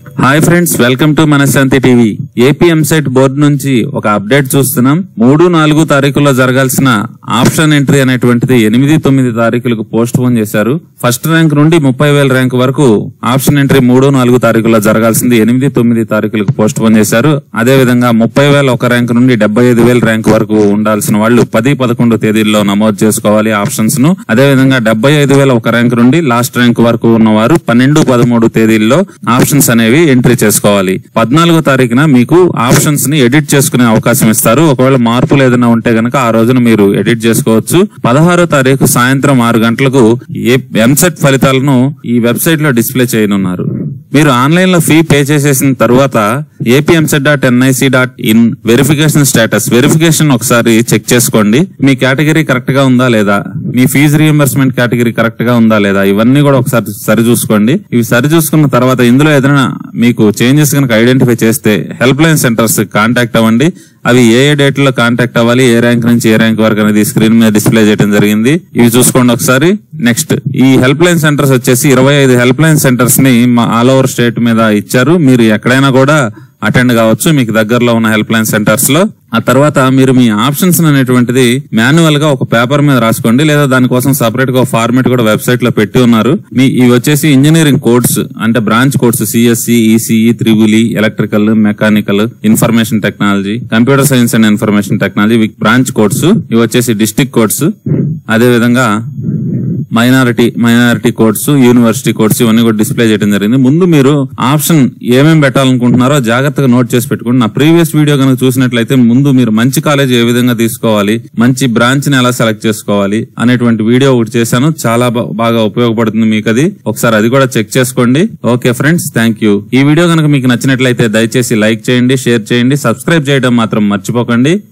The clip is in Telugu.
hi friends welcome to Manashanti TV AP EAMCET board నుంచి ఒక అప్డేట్ చూస్తున్నాం మూడు నాలుగు తారీఖుల్లో జరగాల్సిన ఆప్షన్ ఎంట్రీ అనేటువంటిది ఎనిమిది తొమ్మిది తారీఖులకు పోస్ట్ పోన్ చేశారు ఫస్ట్ ర్యాంక్ నుండి ముప్పై వేల ర్యాంక్ వరకు ఆప్షన్ ఎంట్రీ మూడు నాలుగు తారీఖుల్లో జరగాల్సింది ఎనిమిది తొమ్మిది తారీఖులకు పోస్ట్ పోన్ చేశారు అదే విధంగా ముప్పై వేల ఒక ర్యాంక్ నుండి డెబ్బై ఐదు వేల ర్యాంక్ వరకు ఉండాల్సిన వాళ్ళు పది పదకొండు తేదీల్లో నమోదు చేసుకోవాలి ఆప్షన్స్ ను అదే విధంగా డెబ్బై ఐదు వేల ఒక ర్యాంక్ నుండి లాస్ట్ ర్యాంక్ వరకు ఉన్నవారు పన్నెండు పదమూడు తేదీల్లో ఆప్షన్స్ అనేవి ఎంట్రీ చేసుకోవాలి పద్నాలుగో తారీఖున మీకు ఆప్షన్స్ ని ఎడిట్ చేసుకునే అవకాశం ఇస్తారు ఒకవేళ మార్పులు ఏదైనా ఉంటే గనక ఆ రోజున మీరు ఎడిట్ చేసుకోవచ్చు పదహారో తారీఖు సాయంత్రం ఆరు గంటలకు ఎంసెట్ ఫలితాలను ఈ వెబ్సైట్ లో డిస్ప్లే చేయనున్నారు మీరు ఆన్లైన్ లో ఫీ పే చేసేసిన తర్వాత AP EAMCET dot NIC dot in verification status verification ఒకసారి చెక్ చేసుకోండి మీ కేటగిరీ కరెక్ట్ గా ఉందా లేదా మీ ఫీజు రియంబర్స్మెంట్ కేటగిరీ కరెక్ట్ గా ఉందా లేదా ఇవన్నీ కూడా ఒకసారి సరి చూసుకోండి ఇవి సరి చూసుకున్న తర్వాత ఇందులో ఏదైనా మీకు చేంజెస్ కనుక ఐడెంటిఫై చేస్తే హెల్ప్ లైన్ సెంటర్స్ కాంటాక్ట్ అవ్వండి అవి ఏ ఏ డేట్ లో కాంటాక్ట్ అవ్వాలి ఏ ర్యాంక్ నుంచి ఏ ర్యాంక్ వరకు అనేది స్క్రీన్ మీద డిస్ప్లే చేయడం జరిగింది ఇవి చూసుకోండి ఒకసారి నెక్స్ట్ ఈ హెల్ప్ లైన్ సెంటర్స్ వచ్చేసి ఇరవై ఐదు హెల్ప్ లైన్ సెంటర్స్ ని మా ఆల్ ఓవర్ స్టేట్ మీద ఇచ్చారు మీరు ఎక్కడైనా కూడా అటెండ్ కావచ్చు మీకు దగ్గరలో ఉన్న హెల్ప్ లైన్ సెంటర్స్ లో ఆ తర్వాత మీరు మీ ఆప్షన్స్ అనేటువంటిది మాన్యువల్ గా ఒక పేపర్ మీద రాసుకోండి లేదా దానికోసం సపరేట్ గా ఫార్మేట్ కూడా వెబ్సైట్ లో పెట్టి ఉన్నారు మీ ఇవి వచ్చేసి ఇంజనీరింగ్ కోడ్స్ అంటే branch codes CSE ECE triple E electrical mechanical information technology computer science and information technology ఇవి బ్రాంచ్ కోడ్స్ ఇవి వచ్చేసి డిస్టిక్ కోడ్స్ అదే విధంగా minority minority codes university codes ఇవన్నీ కూడా డిస్ప్లే చేయడం జరిగింది ముందు మీరు ఆప్షన్ ఏమేమి పెట్టాలనుకుంటున్నారో జాగ్రత్తగా నోట్ చేసి పెట్టుకోండి నా ప్రీవియస్ వీడియో కనుక చూసినట్లయితే ముందు మీరు మంచి కాలేజ్ ఏ విధంగా తీసుకోవాలి మంచి బ్రాంచ్ ని ఎలా సెలెక్ట్ చేసుకోవాలి అనేటువంటి వీడియో ఒకటి చేశాను చాలా బా- బాగా ఉపయోగపడుతుంది మీకు అది ఒకసారి అది కూడా చెక్ చేసుకోండి ఓకే ఫ్రెండ్స్ థ్యాంక్ యూ ఈ వీడియో కనుక మీకు నచ్చినట్లయితే దయచేసి లైక్ చేయండి షేర్ చేయండి సబ్స్క్రైబ్ చేయడం మాత్రం మర్చిపోకండి